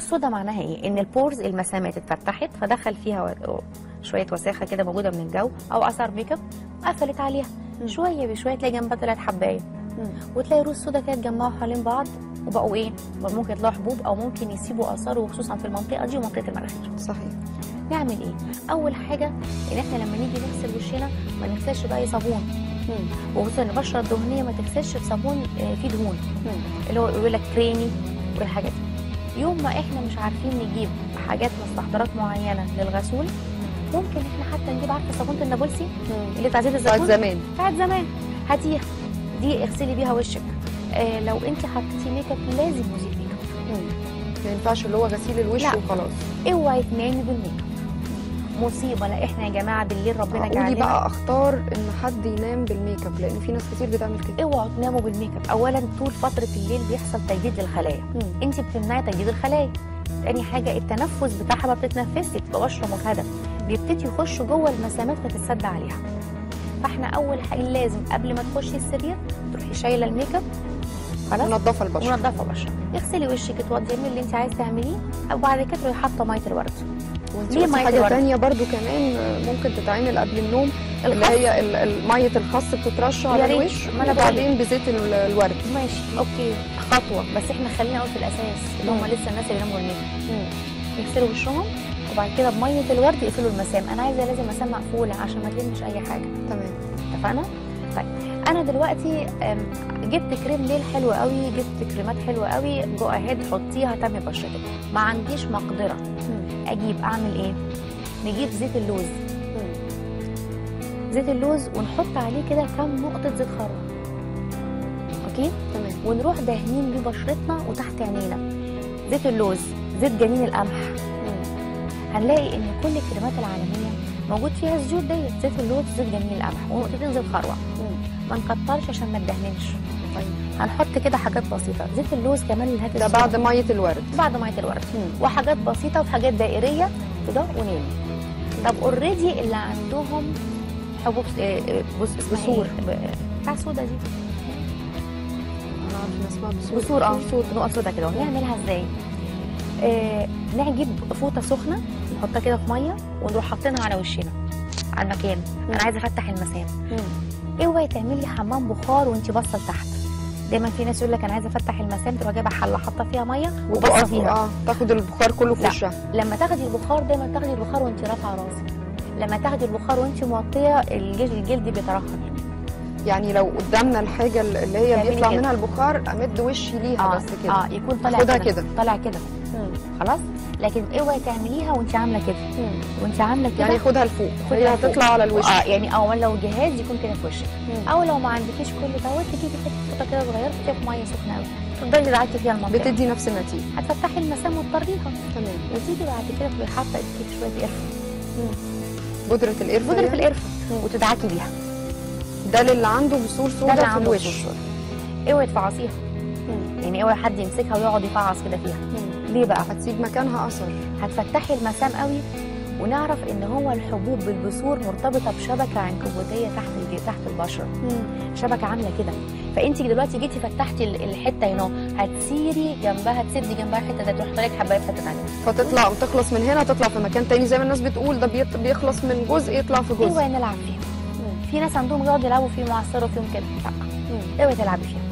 السودا معناها ايه ان البورز المسامات اتفتحت فدخل فيها و- شويه وساخه كده موجوده من الجو او اثر ميك اب قفلت عليها شويه بشويه تلاقي جنبها طلعت حبايه وتلاقي روس سودا كده اتجمعوا حوالين بعض وبقوا ايه ممكن يطلعوا حبوب او ممكن يسيبوا اثار وخصوصا في المنطقه دي ومنطقه المناخير صحيح نعمل ايه اول حاجه ان احنا لما نيجي نغسل وشنا ما نغسلش باي صابون وخصوصا ان البشره الدهنيه ما تغسلش بصابون آه، فيه دهون اللي هو يقول لك كريمي والحاجات دي يوم ما احنا مش عارفين نجيب حاجات مستحضرات معينه للغسول ممكن احنا حتى نجيب عارفه صابونه النابلسي اللي بتاع زيت بتاعت الزيتون زمان بتاعت زمان هاتيها دي اغسلي بيها وشك آه لو انت حطيتي ميك اب لازم يزيل ميك اب ما ينفعش اللي هو غسيل الوش لا. وخلاص اوعي تنامي بالميك اب مصيبه لا احنا يا جماعه بالليل ربنا قولي جعلنا بقى اختار ان حد ينام بالميك اب لان في ناس كتير بتعمل كده اوعوا تناموا بالميك اب اولا طول فتره الليل بيحصل تجديد للخلايا انت بتمنعي تجديد الخلايا تاني حاجه التنفس بتاعها ما بتتنفسي بتبقى بشره مجهده بيبتدي يخشوا جوه المسامات فتتسد عليها فاحنا اول حاجه لازم قبل ما تخشي السرير تروحي شايله الميك اب خلاص منظفه البشره منظفه بشره اغسلي وشك اتوضي اعملي اللي انت عايز تعمليه وبعد كده تروحي حاطه ميه الورد وانت ليه قلتي مية حاجه الورد؟ تانية برضو كمان ممكن تتعمل قبل النوم اللي الخس. هي ال- ال- ميه الخس بتترش على يا ريت. الوش ما أنا وبعدين بزيت ال- الورد ماشي اوكي خطوه بس احنا خلينا اول في الاساس اللي هم مم. لسه الناس اللي بيناموا بالميك يغسلوا وشهم وبعد كده بميه الورد يقفلوا المسام انا عايزه لازم مسام مقفوله عشان ما تلمش اي حاجه تمام اتفقنا طيب انا دلوقتي أم، جبت كريم ليل حلو قوي جبت كريمات حلوه قوي جو اهيد حطيها تم بشرتك ما عنديش مقدره اجيب اعمل ايه نجيب زيت اللوز زيت اللوز ونحط عليه كده كام نقطه زيت خروع اوكي تمام ونروح دهنين بيه بشرتنا وتحت عينينا زيت اللوز زيت جنين القمح هنلاقي ان كل الكريمات العالميه موجود فيها الزيوت ديت زيت اللوز زيت جنين القمح ونقطتين زيت خروع ما نكترش عشان ما تدهنش طيب هنحط كده حاجات بسيطه زيت اللوز كمان اللي ده بعد ميه الورد بعد ميه الورد وحاجات بسيطه وحاجات دائريه كده ونيل طب اوريدي اللي عندهم حبوب آه، آه، بص اسمها بثور. إيه؟ ب- بتاع سودا دي انا عارفه إن اسمها بثور بثور اه نقط سودا كده نعملها ازاي؟ آه نجيب فوطه سخنه نحطها كده في ميه ونروح حاطينها على وشنا على المكان انا عايزه افتح المسام اوعي تعملي حمام بخار وانت باصه لتحت دايما في ناس يقول لك انا عايزه افتح المسام تروح جايبه حله حاطه فيها ميه وباصه وتقف فيها اه تاخد البخار كله في لا. وشها لما تاخدي البخار دايما تاخدي البخار وانت رافعه راسك لما تاخدي البخار وانت موطيه الجلد الجلد بيترهل يعني لو قدامنا الحاجه اللي هي تعملي بيطلع كده. منها البخار امد وشي ليها بس كده اه يكون طالع خدها كده كده. طالع كده خلاص لكن اوعي تعمليها وانت عامله كده وانت عامله كده يعني خدها لفوق خدها هي لفوق. هتطلع على الوش اه يعني او لو جهاز يكون كده في وشك مم. او لو ما عندكيش كل دوت تجيبي حته فوطه كده صغيره تحطيها في ميه سخنه قوي تفضلي تدعكي فيها المنطقه بتدي نفس النتيجه هتفتحي المسام وتطريها تمام وتيجي بعد كده تبقي حاطه ايديكي في شويه قرفه بودره القرفه بودره يعني؟ القرفه وتدعكي بيها ده للي عنده بثور ده سودا اللي في عنده الوش بثور. اوعي تفعصيها يعني اوعي حد يمسكها ويقعد يفعص كده فيها ليه بقى هتسيب مكانها اثر هتفتحي المسام قوي ونعرف ان هو الحبوب بالبثور مرتبطه بشبكه عنكبوتيه تحت الج- تحت البشره شبكه عامله كده فانت دلوقتي جيتي فتحتي ال- الحته هنا هتسيري جنبها تسدي جنبها حته ده تروح طالعك حبايه في حته ثانيه فتطلع وتخلص من هنا تطلع في مكان تاني زي ما الناس بتقول ده بيط- بيخلص من جزء يطلع في جزء اوعي نلعب فيها في ناس عندهم يقعدوا يلعبوا فيه معصروا فيهم كده لا اوعي تلعبي فيها